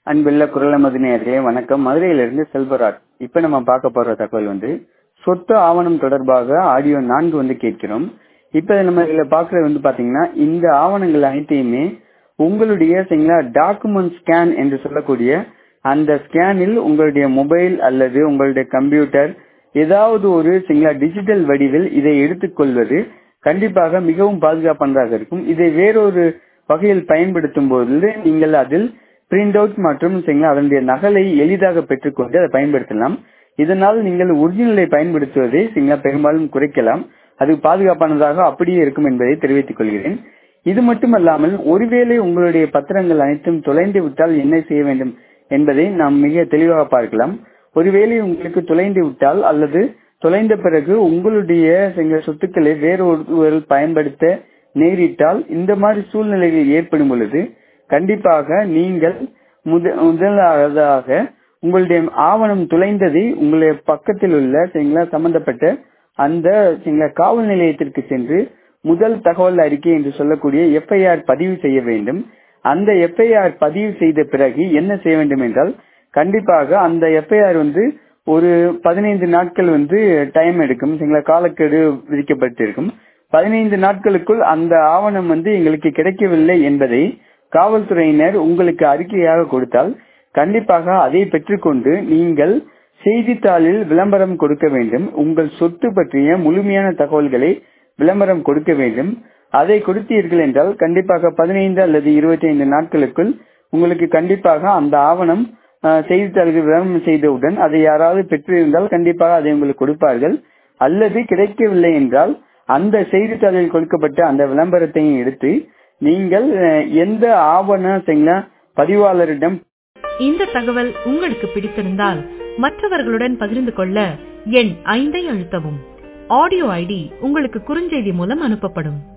அன்புள்ள குரலமது நேர்களே வணக்கம் மதுரையிலிருந்து செல்வராஜ் இப்ப நம்ம பார்க்க போற தகவல் வந்து சொத்து ஆவணம் தொடர்பாக ஆடியோ நான்கு வந்து கேட்கிறோம் இப்ப நம்ம இதுல பாக்குறது வந்து பாத்தீங்கன்னா இந்த ஆவணங்கள் அனைத்தையுமே உங்களுடைய சரிங்களா டாக்குமெண்ட் ஸ்கேன் என்று சொல்லக்கூடிய அந்த ஸ்கேனில் உங்களுடைய மொபைல் அல்லது உங்களுடைய கம்ப்யூட்டர் ஏதாவது ஒரு சரிங்களா டிஜிட்டல் வடிவில் இதை எடுத்துக்கொள்வது கண்டிப்பாக மிகவும் பாதுகாப்பானதாக இருக்கும் இதை வேறொரு வகையில் பயன்படுத்தும் போது நீங்கள் அதில் பிரிண்ட் அவுட் மற்றும் சரிங்களா அதனுடைய நகலை எளிதாக பெற்றுக்கொண்டு அதை பயன்படுத்தலாம் இதனால் நீங்கள் ஒரிஜினலை பயன்படுத்துவதை சரிங்களா பெரும்பாலும் குறைக்கலாம் அது பாதுகாப்பானதாக அப்படியே இருக்கும் என்பதை தெரிவித்துக் கொள்கிறேன் இது மட்டுமல்லாமல் ஒருவேளை உங்களுடைய பத்திரங்கள் அனைத்தும் தொலைந்து விட்டால் என்ன செய்ய வேண்டும் என்பதை நாம் மிக தெளிவாக பார்க்கலாம் ஒருவேளை உங்களுக்கு தொலைந்து விட்டால் அல்லது தொலைந்த பிறகு உங்களுடைய சில சொத்துக்களை வேறொருவர் பயன்படுத்த நேரிட்டால் இந்த மாதிரி சூழ்நிலைகள் ஏற்படும் பொழுது கண்டிப்பாக நீங்கள் முதலாவதாக உங்களுடைய ஆவணம் துளைந்ததை உங்களுடைய பக்கத்தில் உள்ள சரிங்களா சம்பந்தப்பட்ட அந்த சரிங்களா காவல் நிலையத்திற்கு சென்று முதல் தகவல் அறிக்கை என்று சொல்லக்கூடிய எஃப்ஐஆர் பதிவு செய்ய வேண்டும் அந்த எஃப்ஐஆர் பதிவு செய்த பிறகு என்ன செய்ய வேண்டும் என்றால் கண்டிப்பாக அந்த எஃப்ஐஆர் வந்து ஒரு பதினைந்து நாட்கள் வந்து டைம் எடுக்கும் சரிங்களா காலக்கெடு விதிக்கப்பட்டிருக்கும் பதினைந்து நாட்களுக்குள் அந்த ஆவணம் வந்து எங்களுக்கு கிடைக்கவில்லை என்பதை காவல்துறையினர் உங்களுக்கு அறிக்கையாக கொடுத்தால் கண்டிப்பாக அதை பெற்றுக்கொண்டு நீங்கள் செய்தித்தாளில் விளம்பரம் கொடுக்க வேண்டும் உங்கள் சொத்து பற்றிய முழுமையான தகவல்களை விளம்பரம் கொடுக்க வேண்டும் அதை கொடுத்தீர்கள் என்றால் கண்டிப்பாக பதினைந்து அல்லது இருபத்தி ஐந்து நாட்களுக்குள் உங்களுக்கு கண்டிப்பாக அந்த ஆவணம் செய்தித்தாள்கள் விளம்பரம் செய்தவுடன் அதை யாராவது பெற்றிருந்தால் கண்டிப்பாக அதை உங்களுக்கு கொடுப்பார்கள் அல்லது கிடைக்கவில்லை என்றால் அந்த செய்தித்தாளில் கொடுக்கப்பட்ட அந்த விளம்பரத்தையும் எடுத்து நீங்கள் எந்த ஆவண பதிவாளரிடம் இந்த தகவல் உங்களுக்கு பிடித்திருந்தால் மற்றவர்களுடன் பகிர்ந்து கொள்ள எண் ஐந்தை அழுத்தவும் ஆடியோ ஐடி உங்களுக்கு குறுஞ்செய்தி மூலம் அனுப்பப்படும்